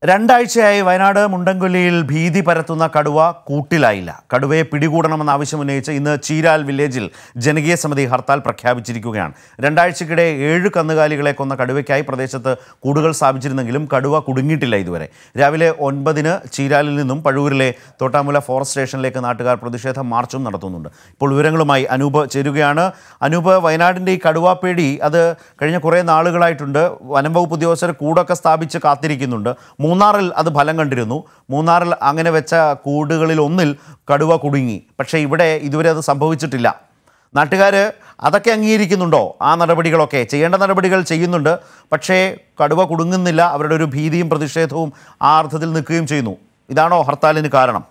രണ്ടാഴ്ചയായി വയനാട് മുണ്ടൻകൊല്ലിയിൽ ഭീതി പരത്തുന്ന കടുവ കൂട്ടിലായില്ല കടുവയെ പിടികൂടണമെന്ന ആവശ്യമുന്നയിച്ച് ഇന്ന് ചീരാൽ വില്ലേജിൽ ജനകീയ സമിതി ഹർത്താൽ പ്രഖ്യാപിച്ചിരിക്കുകയാണ് രണ്ടാഴ്ചക്കിടെ ഏഴ് കന്നുകാലികളെ കൊന്ന കടുവയ്ക്കായി പ്രദേശത്ത് കൂടുകൾ സ്ഥാപിച്ചിരുന്നെങ്കിലും കടുവ കുടുങ്ങിയിട്ടില്ല ഇതുവരെ രാവിലെ ഒൻപതിന് ചീരാലിൽ നിന്നും പഴൂരിലെ തോട്ടാമുല ഫോറസ്റ്റ് സ്റ്റേഷനിലേക്ക് നാട്ടുകാർ പ്രതിഷേധ മാർച്ചും നടത്തുന്നുണ്ട് ഇപ്പോൾ വിവരങ്ങളുമായി അനൂപ് ചേരുകയാണ് അനൂപ് വയനാടിൻ്റെ ഈ കടുവാപ്പേടി അത് കഴിഞ്ഞ കുറേ നാളുകളായിട്ടുണ്ട് വനം വകുപ്പ് ഉദ്യോഗസ്ഥർ കൂടൊക്കെ സ്ഥാപിച്ച് കാത്തിരിക്കുന്നുണ്ട് മൂന്നാറിൽ അത് ഫലം കണ്ടിരുന്നു മൂന്നാറിൽ അങ്ങനെ വെച്ച കൂടുകളിൽ ഒന്നിൽ കടുവ കുടുങ്ങി പക്ഷേ ഇവിടെ ഇതുവരെ അത് സംഭവിച്ചിട്ടില്ല നാട്ടുകാർ അതൊക്കെ അംഗീകരിക്കുന്നുണ്ടോ ആ നടപടികളൊക്കെ ചെയ്യേണ്ട നടപടികൾ ചെയ്യുന്നുണ്ട് പക്ഷേ കടുവ കുടുങ്ങുന്നില്ല അവരുടെ ഒരു ഭീതിയും പ്രതിഷേധവും ആ അർത്ഥത്തിൽ നിൽക്കുകയും ചെയ്യുന്നു ഇതാണോ ഹർത്താലിന് കാരണം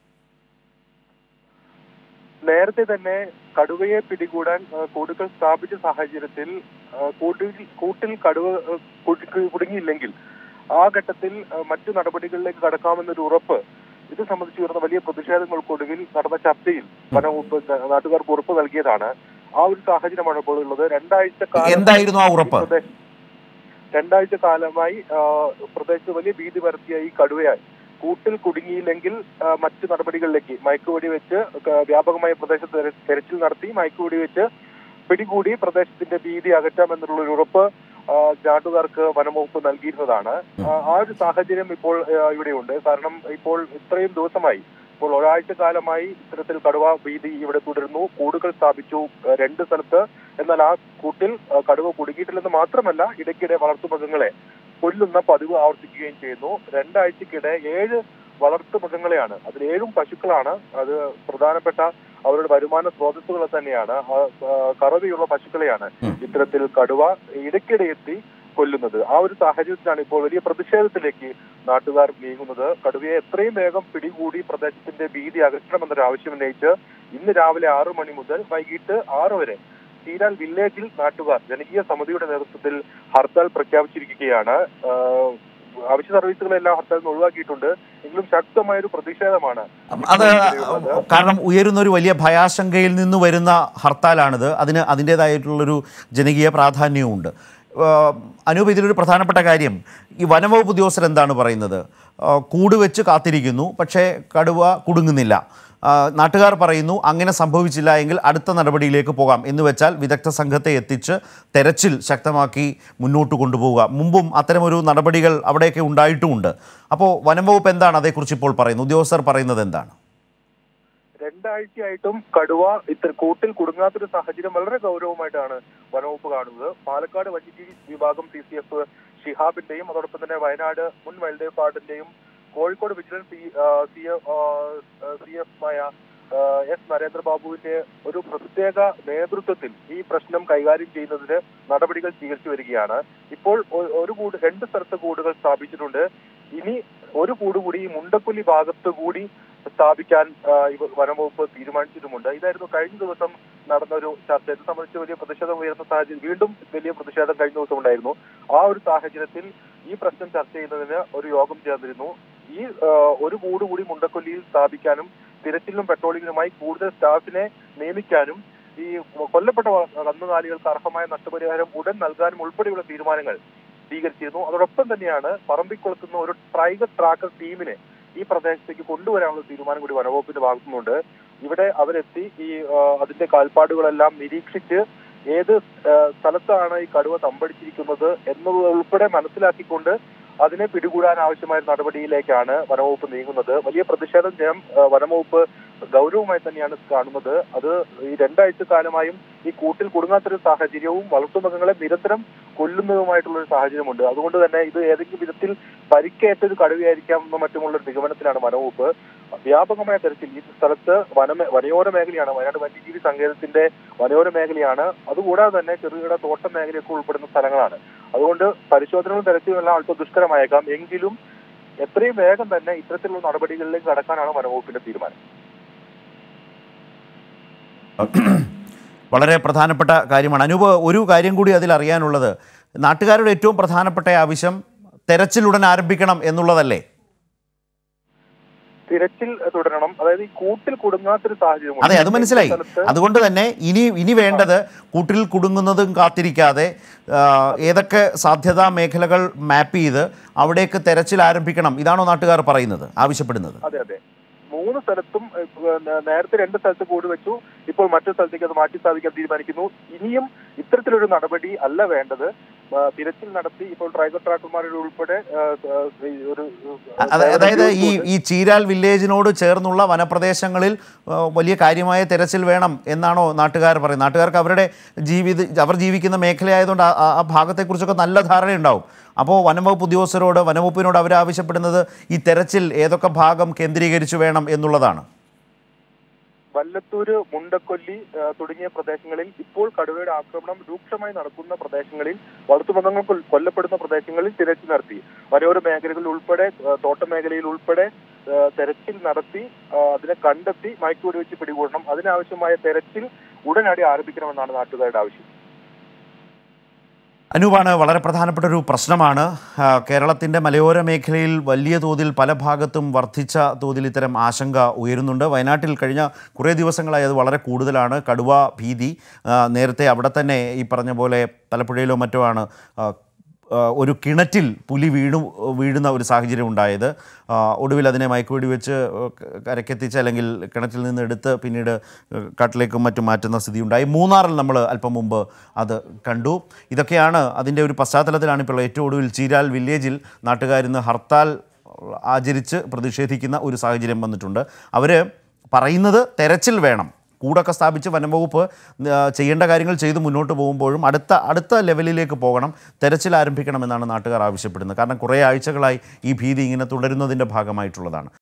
നേരത്തെ തന്നെ കടുവയെ പിടികൂടാൻ ആ, കൂടുകൾ സ്ഥാപിച്ച സാഹചര്യത്തിൽ ആ, കൂട്ടിൽ കൂട്ടിൽ കടുവ ആ, കുടുക്കി- കുടുങ്ങിയില്ലെങ്കിൽ ആ ഘട്ടത്തിൽ ആ, മറ്റു നടപടികളിലേക്ക് കടക്കാമെന്നൊരു ഉറപ്പ് ഇത് സംബന്ധിച്ച് ഉയർന്ന വലിയ പ്രതിഷേധങ്ങൾക്കൊടുവിൽ നടന്ന ചർച്ചയിൽ വനവകുപ്പ് ന- നാട്ടുകാർക്ക് ഉറപ്പ് നൽകിയതാണ് ആ ഒരു സാഹചര്യമാണ് ഇപ്പോൾ ഉള്ളത് രണ്ടാഴ്ച കാലം എന്തായിരുന്നു ആ ഉറപ്പ്? ഈ പ്രദേശ- രണ്ടാഴ്ച കാലമായി ആ, പ്രദേശത്ത് വലിയ ഭീതി പരത്തിയ ഈ കടുവയായി കൂട്ടിൽ കുടുങ്ങിയില്ലെങ്കിൽ ആ, മറ്റു നടപടികളിലേക്ക് മയക്കുവെടി വെച്ച് ക- വ്യാപകമായ പ്രദേശത്ത് തെര- തെരച്ചിൽ നടത്തി മയക്കുവെടി വെച്ച് പിടികൂടി പ്രദേശത്തിന്റെ ഭീതി അകറ്റാമെന്നുള്ള ഒരു ഉറപ്പ് ആ, നാട്ടുകാർക്ക് വനംവകുപ്പ് നൽകിയിരുന്നതാണ് ആ, ആ ഒരു സാഹചര്യം ഇപ്പോൾ ആ, ഇവിടെയുണ്ട് കാരണം ഇപ്പോൾ ഇത്രയും ദിവസമായി ഇപ്പോൾ ഒരാഴ്ച കാലമായി ഇത്തരത്തിൽ കടുവ ഭീതി ഇവിടെ തുടരുന്നു കൂടുകൾ സ്ഥാപിച്ചു ആ, രണ്ട് സ്ഥലത്ത് എന്നാൽ ആ കൂട്ടിൽ ആ, കടുവ കുടുങ്ങിയിട്ടില്ലെന്ന് മാത്രമല്ല ഇടയ്ക്കിടെ വളർത്തുമൃഗങ്ങളെ കൊല്ലുന്ന പതിവ് ആവർത്തിക്കുകയും ചെയ്യുന്നു രണ്ടാഴ്ചക്കിടെ ഏഴ് വളർത്തു മൃഗങ്ങളെയാണ് അതിൽ ഏഴും പശുക്കളാണ് അത് പ്രധാനപ്പെട്ട അവരുടെ വരുമാന സ്രോതസ്സുകൾ തന്നെയാണ് ആ, ആ, കറവയുള്ള പശുക്കളെയാണ് ഉം. ഇത്തരത്തിൽ കടുവ ഇടയ്ക്കിടെ എത്തി കൊല്ലുന്നത് ആ ഒരു സാഹചര്യത്തിലാണ് ഇപ്പോൾ വലിയ പ്രതിഷേധത്തിലേക്ക് നാട്ടുകാർ നീങ്ങുന്നത് കടുവയെ എത്രയും വേഗം പിടികൂടി പ്രദേശത്തിന്റെ ഭീതി അകറ്റണമെന്നൊരു ആവശ്യം ഉന്നയിച്ച് ഇന്ന് രാവിലെ ആറു മണി മുതൽ വൈകിട്ട് ആറ് വരെ ചീരാൽ വില്ലേജിൽ നാട്ടുകാർ ജനകീയ സമിതിയുടെ നേതൃത്വത്തിൽ ഹർത്താൽ പ്രഖ്യാപിച്ചിരിക്കുകയാണ് ആഹ് അവശ്യ സർവീസുകളെല്ലാം ഹർത്താലിൽ നിന്ന് ഒഴിവാക്കിയിട്ടുണ്ട് എങ്കിലും ശക്തമായ ഒരു പ്രതിഷേധമാണ് അത് കാരണം ഉയരുന്ന ഒരു വലിയ ഭയാശങ്കയിൽ നിന്ന് വരുന്ന ഹർത്താലാണിത് അതിന് അതിൻ്റേതായിട്ടുള്ളൊരു ജനകീയ പ്രാധാന്യവുമുണ്ട് ആഹ് അനൂപ് ഇതിലൊരു പ്രധാനപ്പെട്ട കാര്യം ഈ വനംവകുപ്പ് ഉദ്യോഗസ്ഥർ എന്താണ് പറയുന്നത് ആഹ് കൂട് വെച്ച് കാത്തിരിക്കുന്നു പക്ഷേ കടുവ കുടുങ്ങുന്നില്ല ആഹ് നാട്ടുകാർ പറയുന്നു അങ്ങനെ സംഭവിച്ചില്ല എങ്കിൽ അടുത്ത നടപടിയിലേക്ക് പോകാം എന്ന് വെച്ചാൽ വിദഗ്ധ സംഘത്തെ എത്തിച്ച് തെരച്ചിൽ ശക്തമാക്കി മുന്നോട്ട് കൊണ്ടുപോവുക മുമ്പും അത്തരമൊരു നടപടികൾ അവിടെയൊക്കെ ഉണ്ടായിട്ടുമുണ്ട് അപ്പോൾ വനംവകുപ്പ് എന്താണ് അതേക്കുറിച്ച് ഇപ്പോൾ പറയുന്നത് ഉദ്യോഗസ്ഥർ പറയുന്നത് എന്താണ് രണ്ടാഴ്ചയായിട്ടും കടുവ ഇത്ര കൂട്ടിൽ കുടുങ്ങാത്തൊരു സാഹചര്യം വളരെ ഗൗരവമായിട്ടാണ് വനവകുപ്പ് കാണുന്നത് പാലക്കാട് വന്യജീവി വിഭാഗം സി സി എഫ് ഷിഹാബിന്റെയും അതോടൊപ്പം തന്നെ വയനാട് മുൻ വൈൽഡ് ലൈഫ് ഗാർഡിന്റെയും കോഴിക്കോട് വിജിലൻസ് സി സി എഫുമായ എസ് നരേന്ദ്രബാബുവിന്റെ ഒരു പ്രത്യേക നേതൃത്വത്തിൽ ഈ പ്രശ്നം കൈകാര്യം ചെയ്യുന്നതിന് നടപടികൾ സ്വീകരിച്ചു വരികയാണ് ഇപ്പോൾ ഒ- ഒരു കൂട് രണ്ട് സ്ഥലത്ത് കൂടുകൾ സ്ഥാപിച്ചിട്ടുണ്ട് ഇനി ഒരു കൂട് കൂടി ഈ മുണ്ടക്കൊല്ലി ഭാഗത്ത് കൂടി സ്ഥാപിക്കാൻ ആ, ഇവ വനംവകുപ്പ് തീരുമാനിച്ചിട്ടുമുണ്ട് ഇതായിരുന്നു കഴിഞ്ഞ ദിവസം നടന്ന ഒരു ചർച്ച ഇത് സംബന്ധിച്ച് വലിയ പ്രതിഷേധം ഉയർന്ന സാഹചര്യം വീണ്ടും വലിയ പ്രതിഷേധം കഴിഞ്ഞ ദിവസം ഉണ്ടായിരുന്നു ആ ഒരു സാഹചര്യത്തിൽ ഈ പ്രശ്നം ചർച്ച ചെയ്യുന്നതിന് ഒരു യോഗം ചേർന്നിരുന്നു ഈ ആ, ഒരു കൂട് കൂടി മുണ്ടക്കൊല്ലിയിൽ സ്ഥാപിക്കാനും തിരച്ചിലിനും പെട്രോളിങ്ങിനുമായി കൂടുതൽ സ്റ്റാഫിനെ നിയമിക്കാനും ഈ കൊല്ലപ്പെട്ട വ- കന്നുകാലികൾക്ക് അർഹമായ നഷ്ടപരിഹാരം ഉടൻ നൽകാനും ഉൾപ്പെടെയുള്ള തീരുമാനങ്ങൾ സ്വീകരിച്ചിരുന്നു അതോടൊപ്പം തന്നെയാണ് പറമ്പിക്കൊളുത്തുന്ന ഒരു പ്രൈവറ്റ് ട്രാക്കർ ടീമിനെ ഈ പ്രദേശത്തേക്ക് കൊണ്ടുവരാനുള്ള തീരുമാനം കൂടി വനവകുപ്പിന്റെ ഭാഗത്തുനിന്നുണ്ട് ഇവിടെ അവരെത്തി ഈ ആ, അതിന്റെ കാൽപ്പാടുകളെല്ലാം നിരീക്ഷിച്ച് ഏത് ആ, സ്ഥലത്താണ് ഈ കടുവ തമ്പടിച്ചിരിക്കുന്നത് എന്നത് ഉൾപ്പെടെ മനസ്സിലാക്കിക്കൊണ്ട് അതിനെ പിടികൂടാൻ ആവശ്യമായ നടപടിയിലേക്കാണ് വനവകുപ്പ് നീങ്ങുന്നത് വലിയ പ്രതിഷേധം ജനം ആ, വനംവകുപ്പ് ഗൗരവമായി തന്നെയാണ് കാണുന്നത് അത് ഈ രണ്ടാഴ്ച കാലമായും ഈ കൂട്ടിൽ കുടുങ്ങാത്തൊരു സാഹചര്യവും വളർത്തുമൃഗങ്ങളെ നിരന്തരം കൊല്ലുന്നതുമായിട്ടുള്ള ഒരു സാഹചര്യമുണ്ട് അതുകൊണ്ട് തന്നെ ഇത് ഏതെങ്കിലും വിധത്തിൽ പരിക്കേറ്റ ഒരു കടുവയായിരിക്കാം എന്ന മറ്റുമുള്ള ഒരു നിഗമനത്തിലാണ് വനവകുപ്പ് വ്യാപകമായ തരത്തിൽ ഈ സ്ഥലത്ത് വന വനയോര മേഖലയാണ് വയനാട് വന്യജീവി സങ്കേതത്തിന്റെ വനയോര മേഖലയാണ് അതുകൂടാതെ തന്നെ ചെറുകിട തോട്ടം മേഖലയൊക്കെ ഉൾപ്പെടുന്ന സ്ഥലങ്ങളാണ് അതുകൊണ്ട് പരിശോധനകളും തെരച്ചിലും എല്ലാം അല്പം ദുഷ്കരമായേക്കാം എങ്കിലും എത്രയും വേഗം തന്നെ ഇത്തരത്തിലുള്ള നടപടികളിലേക്ക് കടക്കാനാണ് വനവകുപ്പിന്റെ തീരുമാനം വളരെ പ്രധാനപ്പെട്ട കാര്യമാണ് അനൂപ് ഒരു കാര്യം കൂടി അതിൽ അറിയാനുള്ളത് നാട്ടുകാരുടെ ഏറ്റവും പ്രധാനപ്പെട്ട ആവശ്യം തെരച്ചിലുടൻ ആരംഭിക്കണം എന്നുള്ളതല്ലേ തിരച്ചിൽ തുടരണം അതായത് ഈ കൂട്ടിൽ കുടുങ്ങാത്തൊരു സാഹചര്യം അതെ അത് മനസ്സിലായി അതുകൊണ്ട് തന്നെ ഇനി ഇനി വേണ്ടത് കൂട്ടിൽ കുടുങ്ങുന്നതും കാത്തിരിക്കാതെ ആ, ഏതൊക്കെ സാധ്യതാ മേഖലകൾ മാപ്പ് ചെയ്ത് അവിടേക്ക് തെരച്ചിൽ ആരംഭിക്കണം ഇതാണോ നാട്ടുകാർ പറയുന്നത് ആവശ്യപ്പെടുന്നത് അതെ അതെ മൂന്ന് സ്ഥലത്തും ഏഹ്, നേ- നേരത്തെ രണ്ട് സ്ഥലത്ത് കൂടി വെച്ചു ഇപ്പോൾ മറ്റൊരു സ്ഥലത്തേക്ക് അത് മാറ്റി സ്ഥാപിക്കാൻ തീരുമാനിക്കുന്നു ഇനിയും ഇത്തരത്തിലൊരു നടപടി അല്ല വേണ്ടത് ആ, തിരച്ചിൽ നടത്തി ഇപ്പോൾ ട്രൈഗർ ട്രാക്കർമാരുടെ ഉൾപ്പെടെ ആ, ആ, ഈ ഒരു അത- അതായത് ഈ ഈ ചീരാൽ വില്ലേജിനോട് ചേർന്നുള്ള വനപ്രദേശങ്ങളിൽ ആ, വലിയ കാര്യമായ തെരച്ചിൽ വേണം എന്നാണോ നാട്ടുകാർ പറയുന്നത് നാട്ടുകാർക്ക് അവരുടെ ജീവിത അവർ ജീവിക്കുന്ന മേഖലയായതുകൊണ്ട് ആ- ആ- ആ ഭാഗത്തെക്കുറിച്ചൊക്കെ നല്ല ധാരണയുണ്ടാവും അപ്പോൾ വനംവകുപ്പ് ഉദ്യോഗസ്ഥരോട് വനംവകുപ്പിനോട് അവർ ആവശ്യപ്പെടുന്നത് ഈ തെരച്ചിൽ ഏതൊക്കെ ഭാഗം കേന്ദ്രീകരിച്ചു വേണം എന്നുള്ളതാണ് വല്ലത്തൂര് മുണ്ടക്കൊല്ലി ആ, തുടങ്ങിയ പ്രദേശങ്ങളിൽ ഇപ്പോൾ കടുവയുടെ ആക്രമണം രൂക്ഷമായി നടക്കുന്ന പ്രദേശങ്ങളിൽ വളർത്തുമൃഗങ്ങൾ കൊൽ- കൊല്ലപ്പെടുന്ന പ്രദേശങ്ങളിൽ തിരച്ചിൽ നടത്തി വരയോര മേഖലകളിൽ ഉൾപ്പെടെ ആ, തോട്ട മേഖലയിൽ ഉൾപ്പെടെ ആ, തെരച്ചിൽ നടത്തി ആ, അതിനെ കണ്ടെത്തി മയക്കുവെടി വെച്ച് പിടികൂടണം അതിനാവശ്യമായ തെരച്ചിൽ ഉടനടി ആരംഭിക്കണമെന്നാണ് നാട്ടുകാരുടെ ആവശ്യം അനൂപാണ് വളരെ പ്രധാനപ്പെട്ട ഒരു പ്രശ്നമാണ് ആ, കേരളത്തിൻ്റെ മലയോര മേഖലയിൽ വലിയ തോതിൽ പല ഭാഗത്തും വർദ്ധിച്ച തോതിൽ ഇത്തരം ആശങ്ക ഉയരുന്നുണ്ട് വയനാട്ടിൽ കഴിഞ്ഞ കുറേ ദിവസങ്ങളായി അത് വളരെ കൂടുതലാണ് കടുവ ഭീതി ആ, നേരത്തെ അവിടെ തന്നെ ഈ പറഞ്ഞ പോലെ തലപ്പുഴയിലോ മറ്റോ ആണ് ആ, ആ, ഒരു കിണറ്റിൽ പുലി വീണു വീഴുന്ന ഒരു സാഹചര്യം ഉണ്ടായത് ആ, ഒടുവിൽ അതിനെ മയക്കുവെടി വെച്ച് കരക്കെത്തിച്ച് അല്ലെങ്കിൽ കിണറ്റിൽ നിന്ന് എടുത്ത് പിന്നീട് കാട്ടിലേക്കും മറ്റും മാറ്റുന്ന സ്ഥിതി ഉണ്ടായി മൂന്നാറിൽ നമ്മൾ അല്പം മുമ്പ് അത് കണ്ടു ഇതൊക്കെയാണ് അതിൻ്റെ ഒരു പശ്ചാത്തലത്തിലാണ് ഇപ്പോൾ ഏറ്റവും ഒടുവിൽ ചീരാൽ വില്ലേജിൽ നാട്ടുകാരിന്ന് ഹർത്താൽ ആചരിച്ച് പ്രതിഷേധിക്കുന്ന ഒരു സാഹചര്യം വന്നിട്ടുണ്ട് അവർ പറയുന്നത് തെരച്ചിൽ വേണം കൂടൊക്കെ സ്ഥാപിച്ച് വനംവകുപ്പ് ആ, ചെയ്യേണ്ട കാര്യങ്ങൾ ചെയ്ത് മുന്നോട്ട് പോകുമ്പോഴും അടുത്ത അടുത്ത ലെവലിലേക്ക് പോകണം തെരച്ചിൽ ആരംഭിക്കണമെന്നാണ് നാട്ടുകാർ ആവശ്യപ്പെടുന്നത് കാരണം കുറേ ആഴ്ചകളായി ഈ ഭീതി ഇങ്ങനെ തുടരുന്നതിൻ്റെ ഭാഗമായിട്ടുള്ളതാണ്